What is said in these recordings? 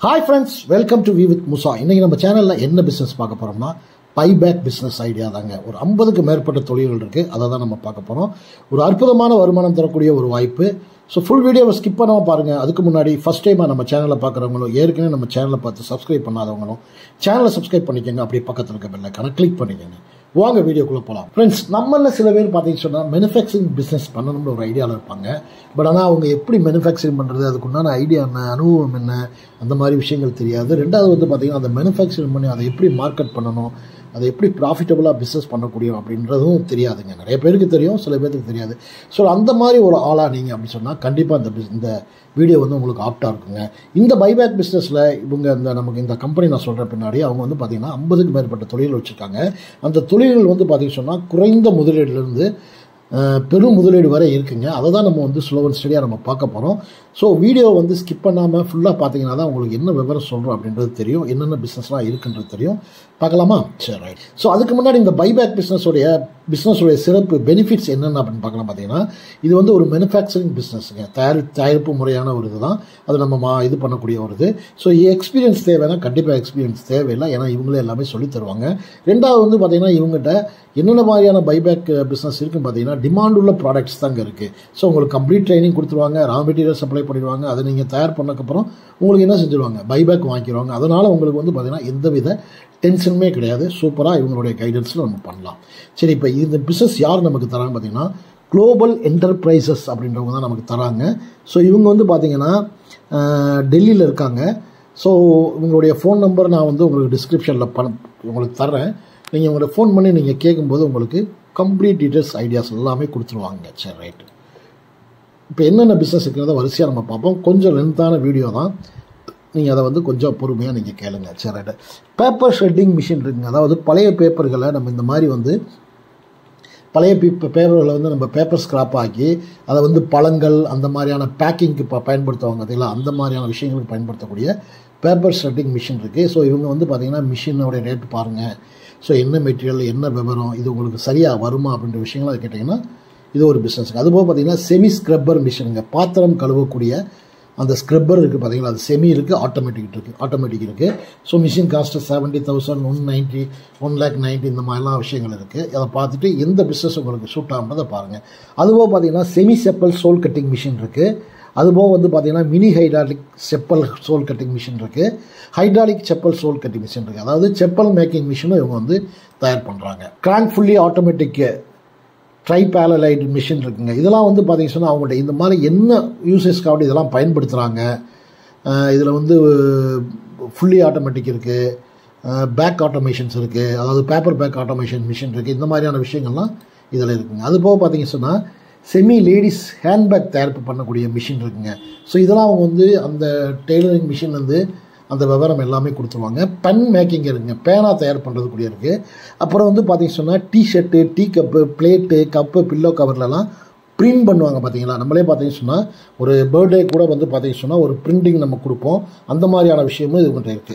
hi friends welcome to view with Musa இன்னைக்கு நம்ம சேனலில் என்ன பிஸ்னஸ் பார்க்க போகிறோம்னா பைபேக் பிஸ்னஸ் ஐடியா தாங்க ஒரு ஐம்பதுக்கு மேற்பட்ட தொழில்கள் இருக்குது அதை தான் நம்ம பார்க்க போகிறோம் ஒரு அற்புதமான வருமானம் தரக்கூடிய ஒரு வாய்ப்பு ஸோ ஃபுல் வீடியோவை ஸ்கிப் பண்ணாமல் பாருங்கள் அதுக்கு முன்னாடி ஃபஸ்ட் டைமாக நம்ம சேனலை பார்க்குறவங்களும் ஏற்கனவே நம்ம சேனலை பார்த்து சப்ஸ்கிரைப் பண்ணாதவங்களும் சேனலை சப்ஸ்கிரைப் பண்ணிக்கோங்க அப்படியே பக்கத்தில் இருக்க பெல்லைக்கான கிளிக் பண்ணிக்கோங்க வாங்க வீடியோக்குள்ளே போகலாம் ஃப்ரெண்ட்ஸ் நம்மள சில பேர் பார்த்தீங்கன்னு சொன்னால் மேனுஃபேக்சரிங் பிஸ்னஸ் பண்ணணும்னு ஒரு ஐடியாவில் இருப்பாங்க பட் ஆனால் அவங்க எப்படி மேனுஃபேக்சரிங் பண்ணுறது அதுக்குண்டான ஐடியா என்ன அனுபவம் என்ன அந்த மாதிரி விஷயங்கள் தெரியாது ரெண்டாவது வந்து பார்த்திங்கன்னா அந்த மேனுஃபேக்சரிங் பண்ணி அதை எப்படி மார்க்கெட் பண்ணணும் அதை எப்படி ப்ராஃபிட்டபுளாக பிஸ்னஸ் பண்ணக்கூடியும் அப்படின்றதும் தெரியாதுங்க நிறைய பேருக்கு தெரியும் சில பேருக்கு தெரியாது ஸோ அந்த மாதிரி ஒரு ஆளாக நீங்கள் அப்படி சொன்னால் கண்டிப்பாக இந்த பிஸ் இந்த வீடியோ வந்து உங்களுக்கு ஆப்டாக இருக்குங்க இந்த பைபேக் பிஸ்னஸில் இவங்க இந்த நமக்கு இந்த கம்பெனி நான் சொல்கிற பின்னாடி அவங்க வந்து பார்த்திங்கன்னா ஐம்பதுக்கு மேற்பட்ட தொழில் வச்சுருக்காங்க அந்த தொழில்கள் வந்து பார்த்திங்க சொன்னால் குறைந்த முதலீடுலேருந்து பெரும் முதலீடு வரை இருக்குங்க அதை தான் நம்ம வந்து ஸ்லோ அண்ட் ஸ்டடியாக நம்ம பார்க்க போகிறோம் ஸோ வீடியோ வந்து ஸ்கிப் பண்ணாமல் ஃபுல்லாக பார்த்தீங்கன்னா தான் உங்களுக்கு என்ன விவரம் சொல்கிறோம் அப்படின்றது தெரியும் என்னென்ன பிஸ்னஸ்லாம் இருக்குன்றது தெரியும் பார்க்கலாமா சரி ரைட் ஸோ அதுக்கு முன்னாடி இந்த பைபேக் பிஸ்னஸோடைய பிஸ்னஸோடைய சிறப்பு பெனிஃபிட்ஸ் என்னென்ன அப்படின்னு பார்க்கலாம் பார்த்தீங்கன்னா இது வந்து ஒரு மேனுஃபேக்சரிங் பிஸ்னஸுங்க தயாரி தயாரிப்பு முறையான ஒரு இது தான் அது நம்ம மா இது பண்ணக்கூடிய ஒரு இது ஸோ எக்ஸ்பீரியன்ஸ் தேவைன்னா கண்டிப்பாக எக்ஸ்பீரியன்ஸ் தேவையில்லை ஏன்னா இவங்களே எல்லாமே சொல்லி தருவாங்க ரெண்டாவது வந்து பார்த்தீங்கன்னா இவங்ககிட்ட என்னென்ன மாதிரியான பைபேக் பிஸ்னஸ் இருக்குன்னு பார்த்தீங்கன்னா டிமாண்ட் உள்ள ப்ராடக்ட்ஸ் தாங்க இருக்குது ஸோ உங்களுக்கு கம்ப்ளீட் ட்ரைனிங் கொடுத்துருவாங்க ரா மெட்டீரியல் சப்ளை பண்ணிடுவாங்க அதை நீங்கள் தயார் பண்ணக்கப்புறம் உங்களுக்கு என்ன செஞ்சுருவாங்க பைபேக் வாங்கிடுவாங்க அதனால் உங்களுக்கு வந்து பார்த்தீங்கன்னா எந்தவித டென்ஷனுமே கிடையாது சூப்பராக இவங்களுடைய கைடன்ஸில் நம்ம பண்ணலாம் சரி இப்போ இந்த பிஸ்னஸ் யார் நமக்கு தராங்க பார்த்தீங்கன்னா குளோபல் என்டர்பிரைசஸ் அப்படின்றவங்க தான் நமக்கு தராங்க ஸோ இவங்க வந்து பார்த்தீங்கன்னா டெல்லியில் இருக்காங்க ஸோ இவங்களுடைய ஃபோன் நம்பர் நான் வந்து உங்களுக்கு டிஸ்கிரிப்ஷனில் பண உங்களுக்கு தர்றேன் நீங்கள் உங்களை ஃபோன் பண்ணி நீங்கள் கேட்கும்போது உங்களுக்கு கம்ப்ளீட் டீட்டெயில்ஸ் ஐடியாஸ் எல்லாமே கொடுத்துருவாங்க சரி ரைட்டு இப்போ என்னென்ன பிஸ்னஸ் இருக்கிறத வரிசையாக நம்ம பார்ப்போம் கொஞ்சம் லென்த்தான வீடியோ தான் நீங்கள் அதை வந்து கொஞ்சம் பொறுமையாக நீங்கள் கேளுங்க சரி ரைட்டு பேப்பர் ஷெட்டிங் மிஷின் இருக்குங்க அதாவது பழைய பேப்பர்களை நம்ம இந்த மாதிரி வந்து பழைய பே பேப்பர்களை வந்து நம்ம பேப்பர் ஸ்கிராப் ஆக்கி அதை வந்து பழங்கள் அந்த மாதிரியான பேக்கிங்க்கு இப்போ பயன்படுத்துவாங்க பார்த்தீங்களா அந்த மாதிரியான விஷயங்களுக்கு பயன்படுத்தக்கூடிய பேப்பர் ஷெட்டிங் மிஷின் இருக்குது ஸோ இவங்க வந்து பார்த்திங்கன்னா மிஷினோடைய ரேட் பாருங்கள் ஸோ என்ன மெட்டீரியல் என்ன விவரம் இது உங்களுக்கு சரியாக வருமா அப்படின்ற விஷயங்கள் அதை கேட்டிங்கன்னா இது ஒரு பிஸ்னஸ் அதுபோக பார்த்திங்கன்னா செமி ஸ்க்ரப்பர் மிஷினுங்க பாத்திரம் கழுவக்கூடிய அந்த ஸ்க்ரப்பர் இருக்குது பார்த்தீங்களா அது செமி இருக்குது ஆட்டோமேட்டிக் இருக்குது ஆட்டோமேட்டிக் இருக்குது so machine cost seventy thousand one ninety one lakh ninety இந்த மாதிரிலாம் விஷயங்கள் இருக்குது அதை பார்த்துட்டு எந்த பிஸ்னஸ் உங்களுக்கு சூட் ஆகுன்றதை பாருங்கள் அதுபோக பார்த்தீங்கன்னா semi chappal sole cutting machine இருக்குது அதுபோக வந்து பார்த்தீங்கன்னா mini hydraulic chappal sole cutting machine இருக்குது hydraulic chappal sole cutting machine இருக்குது அதாவது செப்பல் மேக்கிங் மிஷினும் இவங்க வந்து தயார் பண்ணுறாங்க கிராங்க் ஃபுல்லி ஆட்டோமேட்டிக் ட்ரை பேலலைட் மிஷின் இருக்குங்க இதெல்லாம் வந்து பார்த்தீங்கன்னா சொன்னால் அவங்கள்ட்ட இந்த மாதிரி என்ன யூசேஸ்க்காக இதெல்லாம் பயன்படுத்துகிறாங்க இதில் வந்து ஃபுல்லி ஆட்டோமேட்டிக் இருக்குது பேக் ஆட்டோமேஷன்ஸ் இருக்குது அதாவது பேப்பர் பேக் ஆட்டோமேஷன் மிஷின் இருக்குது இந்த மாதிரியான விஷயங்கள்லாம் இதில் இருக்குங்க அது போக பார்த்தீங்கன்னு சொன்னால் செமி லேடிஸ் ஹேண்ட்பேக் தயாரிப்பு பண்ணக்கூடிய மிஷின் இருக்குங்க ஸோ இதெல்லாம் அவங்க வந்து அந்த டெய்லரிங் மிஷின் வந்து அந்த விவரம் எல்லாமே கொடுத்துருவாங்க பென் மேக்கிங் இருக்குங்க பேனா தயார் பண்ணுறதுக்குரிய இருக்குது அப்புறம் வந்து பார்த்தீங்க சொன்னால் T shirt tea cup plate cup pillow கவர்லலாம் பிரிண்ட் பண்ணுவாங்க பார்த்தீங்களா நம்மளே பார்த்தீங்க சொன்னால் ஒரு பர்த்டே கூட வந்து பார்த்தீங்க சொன்னால் ஒரு பிரிண்டிங் நம்ம கொடுப்போம் அந்த மாதிரியான விஷயமும் இதுகிட்ட இருக்குது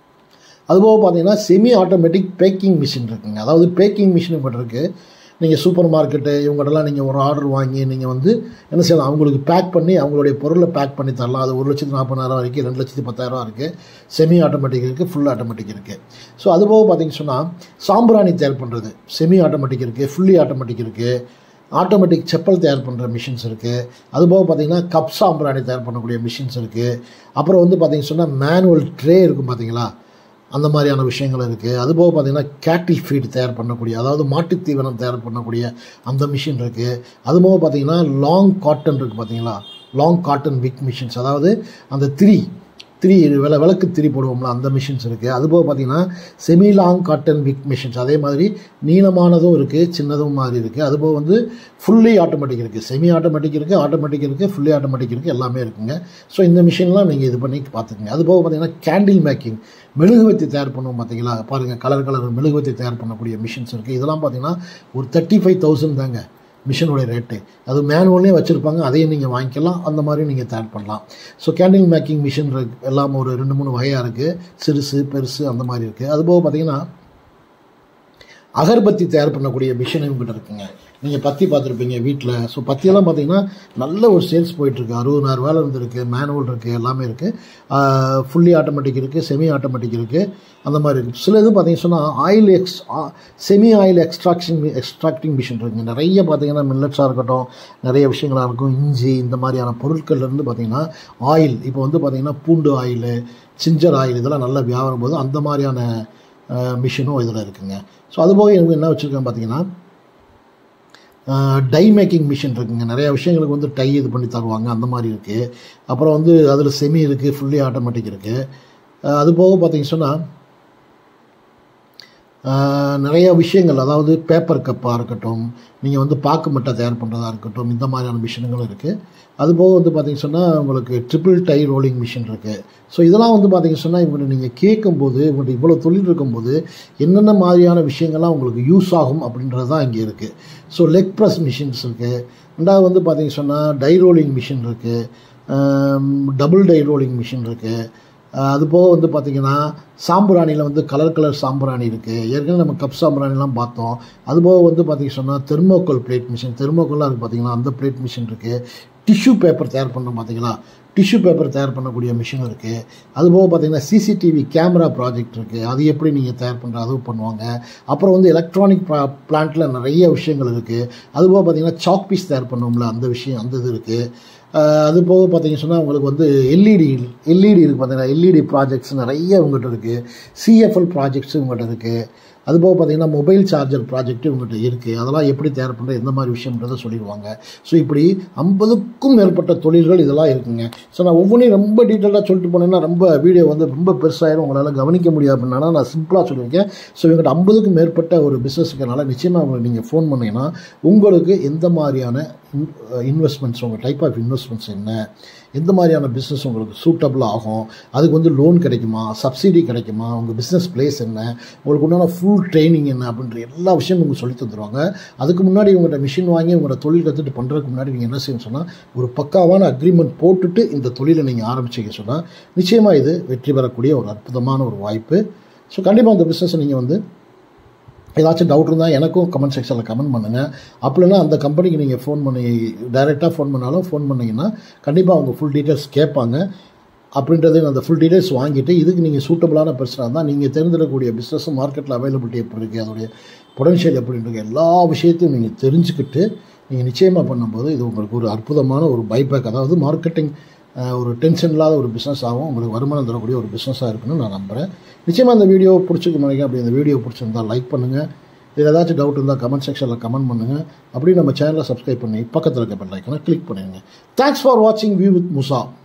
அதுபோக பார்த்தீங்கன்னா செமி ஆட்டோமேட்டிக் பேக்கிங் மிஷின் இருக்குங்க அதாவது பேக்கிங் மிஷின் இப்போ இருக்குது நீங்கள் சூப்பர் மார்க்கெட்டு இவங்கள்டலாம் நீங்கள் ஒரு ஆர்டர் வாங்கி நீங்கள் வந்து என்ன செய்யலாம் அவங்களுக்கு பேக் பண்ணி அவங்களுடைய பொருளை பேக் பண்ணி தரலாம் அது ஒரு லட்சத்து நாற்பதாயிரம் வரைக்கும் ரெண்டு லட்சத்து பத்தாயிரம் இருக்குது செமி ஆட்டோமேட்டிக் இருக்குது ஃபுல் ஆட்டோமேட்டிக் இருக்குது ஸோ அதுபோக பார்த்தீங்கன்னு சொன்னால் சாம்பிராணி தயார் பண்ணுறது செமி ஆட்டோமேட்டிக் இருக்குது ஃபுல்லி ஆட்டோமேட்டிக் இருக்குது ஆட்டோமேட்டிக் செப்பல் தயார் பண்ணுற மிஷின்ஸ் இருக்குது அதுபோக பார்த்திங்கன்னா கப் சாம்பிராணி தயார் பண்ணக்கூடிய மிஷின்ஸ் இருக்குது அப்புறம் வந்து பார்த்திங்க சொன்னால் மேனுவல் ட்ரே இருக்கும் பார்த்தீங்களா அந்த மாதிரியான விஷயங்கள் இருக்குது அதுபோக பார்த்திங்கன்னா கேட்டில் ஃபீட் தயார் பண்ணக்கூடிய அதாவது மாட்டுத் தீவனம் தயார் பண்ணக்கூடிய அந்த மிஷின் இருக்குது அதுபோக பார்த்திங்கன்னா லாங் காட்டன் இருக்குது பார்த்தீங்களா லாங் காட்டன் விக் மிஷின்ஸ் அதாவது அந்த திரி திரி வில விளக்கு திரி போடுவோம்ல அந்த மிஷின்ஸ் இருக்குது அதுபோக பார்த்திங்கன்னா semi long cotton wick machines அதே மாதிரி நீளமானதும் இருக்குது சின்னதும் மாதிரி இருக்குது அதுபோக வந்து ஃபுல்லி ஆட்டோமேட்டிக் இருக்குது செமி ஆட்டோமேட்டிக் இருக்குது ஆட்டோமேட்டிக் இருக்குது ஃபுல்லி ஆட்டோமேட்டிக் இருக்குது எல்லாமே இருக்குங்க ஸோ இந்த மிஷின்லாம் நீங்கள் இது பண்ணி பார்த்துக்குங்க அதுபோக பார்த்திங்கன்னா கேண்டில் மேக்கிங் மெழுகுவத்தி தயார் பண்ணுவோம் பார்த்தீங்களா பாருங்கள் கலர் கலர் மெழுகுவத்தி தயார் பண்ணக்கூடிய மிஷின்ஸ் இருக்குது இதெல்லாம் பார்த்தீங்கன்னா ஒரு தேர்ட்டி ஃபைவ் தௌசண்ட் தாங்க மிஷினோடைய ரேட்டு அது மேனுவல்லே வச்சுருப்பாங்க அதையும் நீங்கள் வாங்கிக்கலாம் அந்த மாதிரி நீங்கள் தயார் பண்ணலாம் ஸோ கேண்டில் மேக்கிங் மிஷின் எல்லாம் ஒரு ரெண்டு மூணு வகையாக இருக்குது சிறுசு பெருசு அந்த மாதிரி இருக்குது அதுபோக பார்த்திங்கன்னா அகர்பத்தி தயார் பண்ணக்கூடிய மிஷின் இவங்ககிட்ட இருக்குங்க நீங்கள் பத்தி பார்த்துருப்பீங்க வீட்டில் ஸோ பத்தியெல்லாம் பார்த்தீங்கன்னா நல்ல ஒரு சேல்ஸ் போயிட்டுருக்கு அறுபதாயிரம் வேலை இருந்திருக்கு மேனுவல் இருக்குது எல்லாமே இருக்குது ஃபுல்லி ஆட்டோமேட்டிக் இருக்குது செமி ஆட்டோமேட்டிக் இருக்குது அந்த மாதிரி இருக்குது சில இது பார்த்தீங்கன்னா சொன்னால் oil ex semi oil extraction extracting machine இருக்குங்க நிறைய பார்த்தீங்கன்னா மில்லட்ஸாக இருக்கட்டும் நிறைய விஷயங்களாக இருக்கும் இஞ்சி இந்த மாதிரியான பொருட்கள்லேருந்து பார்த்தீங்கன்னா ஆயில் இப்போ வந்து பார்த்தீங்கன்னா பூண்டு ஆயில் சிஞ்சர் ஆயில் இதெல்லாம் நல்லா வியாபாரம் போது அந்த மாதிரியான மிஷினும் இதில் இருக்குங்க ஸோ அதுபோக இவங்க என்ன வச்சுருக்காங்க பார்த்தீங்கன்னா டை மேக்கிங் மிஷின் இருக்குங்க நிறைய விஷயங்களுக்கு வந்து டை இது பண்ணி தருவாங்க அந்த மாதிரி இருக்குது அப்புறம் வந்து அதில் செமி இருக்குது ஃபுல்லி ஆட்டோமேட்டிக் இருக்குது அது போக பார்த்தீங்க சொன்னால் நிறைய விஷயங்கள் அதாவது பேப்பர் கப்பாக இருக்கட்டும் நீங்கள் வந்து பாக்கு மட்டை தயார் பண்ணுறதா இருக்கட்டும் இந்த மாதிரியான மிஷினுங்களும் இருக்குது அதுபோக வந்து பார்த்திங்க சொன்னால் உங்களுக்கு ட்ரிபிள் டை ரோலிங் மிஷின் இருக்குது ஸோ இதெல்லாம் வந்து பார்த்திங்க சொன்னால் இவங்க நீங்கள் கேட்கும்போது இவங்கள்ட்ட இவ்வளோ தொழில் இருக்கும்போது என்னென்ன மாதிரியான விஷயங்கள்லாம் உங்களுக்கு யூஸ் ஆகும் அப்படின்றது தான் இங்கே இருக்குது ஸோ லெக் ப்ரெஸ் மிஷின்ஸ் இருக்குது ரெண்டாவது வந்து பார்த்திங்க சொன்னால் டை ரோலிங் மிஷின் இருக்குது டபுள் டை ரோலிங் மிஷின் இருக்குது அது போக வந்து பார்த்திங்கன்னா சாம்பிராணியில் வந்து கலர் கலர் சாம்பிராணி இருக்குது ஏற்கனவே நம்ம கப் சாம்பிராணிலாம் பார்த்தோம் அதுபோக வந்து பார்த்திங்க சொன்னால் தெர்மோக்கோல் பிளேட் மிஷின் தெர்மோக்கோல்லாம் இருக்குது பார்த்திங்கன்னா அந்த பிளேட் மிஷின் இருக்குது டிஷ்யூ பேப்பர் தயார் பண்ணோம் பார்த்தீங்களா டிஷ்யூ பேப்பர் தயார் பண்ணக்கூடிய மிஷின் இருக்குது அதுபோக பார்த்திங்கன்னா சிசிடிவி கேமரா ப்ராஜெக்ட் இருக்குது அது எப்படி நீங்கள் தயார் பண்ணுற அதுவும் பண்ணுவாங்க அப்புறம் வந்து எலக்ட்ரானிக் பிளான்ட்டில் நிறைய விஷயங்கள் இருக்குது அதுபோக பார்த்திங்கன்னா சாக் பீஸ் தயார் பண்ணுவோம்ல அந்த விஷயம் அந்த இது இருக்குது அது போக பார்த்தீங்கன்னு சொன்னால் உங்களுக்கு வந்து எல்இடி எல்இடி இருக்குது பார்த்தீங்கன்னா எல்இடி ப்ராஜெக்ட்ஸ் நிறைய உங்கள்கிட்ட இருக்குது சிஎஃப்எல் ப்ராஜெக்ட்ஸ் உங்கள்கிட்ட இருக்குது அது போக பார்த்தீங்கன்னா மொபைல் சார்ஜர் ப்ராஜெக்ட் உங்கள்கிட்ட இருக்குது அதெல்லாம் எப்படி தயார் பண்ணுறது எந்த மாதிரி விஷயம்ன்றதை சொல்லிடுவாங்க ஸோ இப்படி ஐம்பதுக்கும் மேற்பட்ட தொழில்கள் இதெல்லாம் இருக்குங்க ஸோ நான் ஒவ்வொன்றையும் ரொம்ப டீட்டெயிலாக சொல்லிட்டு போனேன்னா ரொம்ப வீடியோ வந்து ரொம்ப பெருசாயிரும் உங்களால் கவனிக்க முடியாது அப்படின்னா நான் சிம்பிளாக சொல்லியிருக்கேன் ஸோ இவங்கள்ட்ட ஐம்பதுக்கும் மேற்பட்ட ஒரு பிஸ்னஸுக்கனால நிச்சயமாக உங்களுக்கு நீங்கள் ஃபோன் பண்ணிங்கன்னா உங்களுக்கு எந்த மாதிரியான இன்வெஸ்ட்மெண்ட்ஸ் உங்கள் டைப் ஆஃப் இன்வெஸ்ட்மெண்ட்ஸ் என்ன எந்த மாதிரியான பிஸ்னஸ் உங்களுக்கு சூட்டபிள் ஆகும் அதுக்கு வந்து லோன் கிடைக்குமா சப்சிடி கிடைக்குமா உங்கள் பிஸ்னஸ் பிளேஸ் என்ன உங்களுக்கு உண்டான ஃபுல் ட்ரைனிங் என்ன அப்படின்ற எல்லா விஷயமும் உங்களுக்கு சொல்லி தந்துடுவாங்க அதுக்கு முன்னாடி உங்கள்கிட்ட மிஷின் வாங்கி உங்களோட தொழில் கற்றுட்டு பண்ணுறதுக்கு முன்னாடி நீங்கள் என்ன செய்யணும் சொன்னால் ஒரு பக்காவான அக்ரிமெண்ட் போட்டுட்டு இந்த தொழிலை நீங்கள் ஆரம்பிச்சிங்க சொன்னால் நிச்சயமாக இது வெற்றி பெறக்கூடிய ஒரு அற்புதமான ஒரு வாய்ப்பு ஸோ கண்டிப்பாக அந்த பிஸ்னஸை நீங்கள் வந்து ஏதாச்சும் டவுட் இருந்தால் எனக்கும் கமெண்ட் செக்ஷனில் கமெண்ட் பண்ணுங்கள் அப்படின்னா அந்த கம்பெனிக்கு நீங்கள் ஃபோன் பண்ணி டைரெக்டாக ஃபோன் பண்ணாலும் ஃபோன் பண்ணிங்கன்னா கண்டிப்பாக அவங்க ஃபுல் டீட்டெயில்ஸ் கேட்பாங்க அப்படின்றது அந்த ஃபுல் டீட்டெயில்ஸ் வாங்கிட்டு இதுக்கு நீங்கள் சூட்டபிளான பிரச்சனை தான் நீங்கள் தேர்ந்தெடுக்கக்கூடிய பிஸ்னஸும் மார்க்கெட்டில் அவைலபிலிட்டி எப்படி இருக்குது அதோடைய பொடன்ஷியல் எப்படி இருக்குது எல்லா விஷயத்தையும் நீங்கள் தெரிஞ்சுக்கிட்டு நீங்கள் நிச்சயமாக பண்ணும்போது இது உங்களுக்கு ஒரு அற்புதமான ஒரு பைபேக் அதாவது மார்க்கெட்டிங் ஒரு டென்ஷன் இல்லாத ஒரு பிஸ்னஸ் ஆகும் உங்களுக்கு வருமானம் தரக்கூடிய ஒரு பிஸ்னஸாக இருக்குன்னு நான் நம்புகிறேன் நிச்சயமாக இந்த வீடியோ பிடிச்சிருக்கு நினைக்கிறேன் அப்படி இந்த வீடியோ பிடிச்சிருந்தால் லைக் பண்ணுங்கள் இதில் ஏதாச்சும் டவுட் இருந்தால் கமெண்ட் செக்ஷனில் கமெண்ட் பண்ணுங்கள் அப்படி நம்ம சேனலை சப்ஸ்கிரைப் பண்ணி பக்கத்தில் இருக்க பெல் ஐக்கனை கிளிக் பண்ணிடுங்க தேங்க்ஸ் ஃபார் வாட்சிங் வியூ வித் முசா